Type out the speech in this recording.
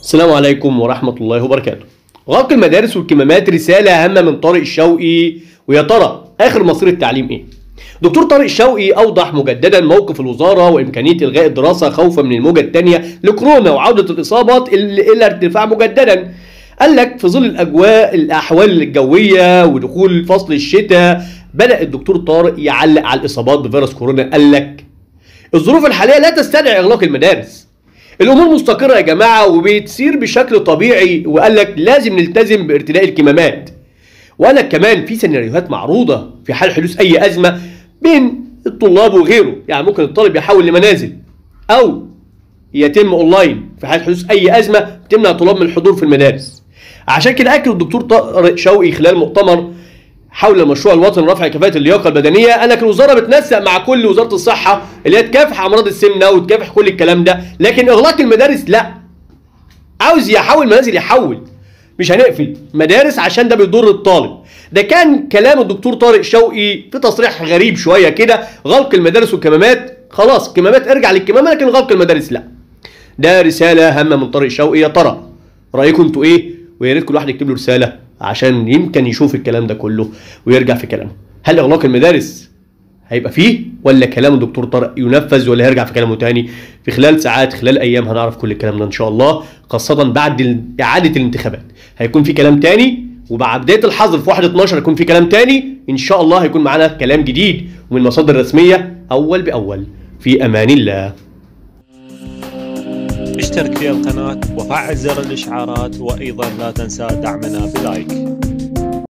السلام عليكم ورحمة الله وبركاته. غلق المدارس والكمامات رسالة هامة من طارق الشوقي ويا ترى آخر مصير التعليم إيه؟ دكتور طارق الشوقي أوضح مجددا موقف الوزارة وإمكانية إلغاء الدراسة خوفا من الموجة الثانية لكورونا وعودة الإصابات إلى إلى ارتفاع مجددا. قال لك في ظل الأجواء الأحوال الجوية ودخول فصل الشتاء بدأ الدكتور طارق يعلق على الإصابات بفيروس كورونا قال لك الظروف الحالية لا تستدعي إغلاق المدارس. الامور مستقره يا جماعه وبتسير بشكل طبيعي وقال لك لازم نلتزم بارتداء الكمامات وقال لك كمان في سيناريوهات معروضه في حال حدوث اي ازمه بين الطلاب وغيره يعني ممكن الطالب يحول لمنازل او يتم اونلاين في حال حدوث اي ازمه تمنع الطلاب من الحضور في المدارس عشان كده اكد الدكتور طارق شوقي خلال مؤتمر حول المشروع الوطني لرفع كفاءة اللياقة البدنية قال لك الوزارة بتنسق مع كل وزارة الصحة اللي هي تكافح أمراض السمنة وتكافح كل الكلام ده لكن إغلاق المدارس لا عاوز يحول منازل يحول مش هنقفل مدارس عشان ده بيضر الطالب ده كان كلام الدكتور طارق شوقي في تصريح غريب شوية كده غلق المدارس والكمامات خلاص الكمامات ارجع للكمامة لكن غلق المدارس لا ده رسالة هامة من طارق شوقي يا ترى رأيكم انتوا ايه ويا ريت كل واحد يكتب له رسالة عشان يمكن يشوف الكلام ده كله ويرجع في كلامه هل اغلاق المدارس هيبقى فيه ولا كلام الدكتور طارق ينفذ ولا هيرجع في كلامه تاني في خلال ساعات خلال ايام هنعرف كل الكلام ده ان شاء الله خاصه بعد ال- اعاده الانتخابات هيكون في كلام تاني وبعد بدايه الحظر في 1 12 هيكون في كلام تاني ان شاء الله هيكون معانا كلام جديد ومن مصادر رسميه اول باول في امان الله اشترك في القناة وفعل زر الإشعارات وأيضا لا تنسى دعمنا بلايك